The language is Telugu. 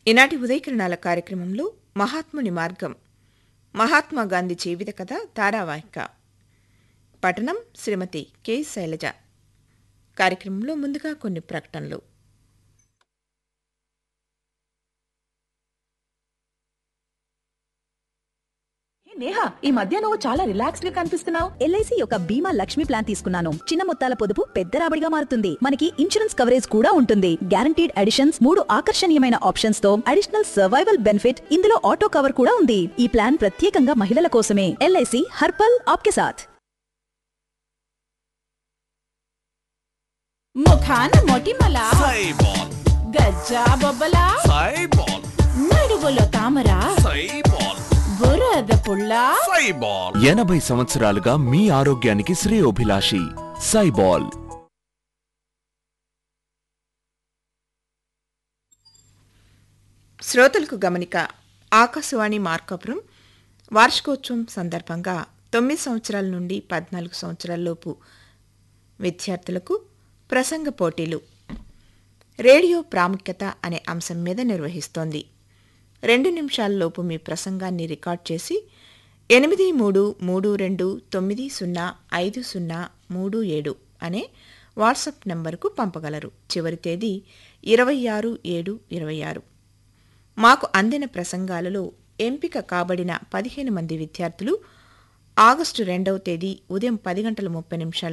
ఈనాటి ఉదయకిరణాల కార్యక్రమంలో మహాత్ముని మార్గం మహాత్మా గాంధీ జీవిత కథ ధారావాహిక పఠనం శ్రీమతి కె శైలజ కార్యక్రమంలో ముందుగా కొన్ని ప్రకటనలు హే నేహా ఈ మధ్య నువ్వు చాలా రిలాక్స్డ్ గా కనిపిస్తున్నావు ఎల్ఐసి యొక్క బీమా లక్ష్మి ప్లాన్ తీసుకున్నాను చిన్న మొత్తాల పొదుపు పెద్ద రాబడిగా మారుతుంది మనకి ఇన్సూరెన్స్ కవరేజ్ కూడా ఉంటుంది గ్యారంటీడ్ అడిషన్స్ మూడు ఆకర్షణీయమైన ఆప్షన్స్ తో అడిషనల్ సర్వైవల్ బెనిఫిట్ ఇందులో ఆటో కవర్ కూడా ఉంది ఈ ప్లాన్ ప్రత్యేకంగా మహిళల కోసమే ఎల్ఐసి హర్పల్ ఆప్కే సాథ్ ముఖాన మొటిమల సైబాల్ గజ్జా బొబ్బల సైబాల్ నడువులో తామర సైబాల్ బురద పుల్ల సైబాల్ ఎనభై సంవత్సరాలుగా మీ ఆరోగ్యానికి శ్రేయోభిలాషి సైబాల్ శ్రోతలకు గమనిక ఆకాశవాణి మార్కాపురం వార్షికోత్సవం సందర్భంగా తొమ్మిది సంవత్సరాల నుండి పద్నాలుగు సంవత్సరాలలోపు విద్యార్థులకు ప్రసంగ పోటీలు రేడియో ప్రాముఖ్యత అనే అంశం మీద నిర్వహిస్తోంది రెండు నిమిషాలలోపు మీ ప్రసంగాన్ని రికార్డ్ చేసి ఎనిమిది మూడు మూడు రెండు తొమ్మిది సున్నా ఐదు సున్నా మూడు ఏడు అనే వాట్సాప్ నంబరుకు పంపగలరు చివరి తేదీ ఇరవై ఆరు ఏడు ఇరవై ఆరు మాకు అందిన ప్రసంగాలలో ఎంపిక కాబడిన పదిహేను మంది విద్యార్థులు ఆగస్టు రెండవ తేదీ ఉదయం పది గంటల ముప్పై నిమిషాల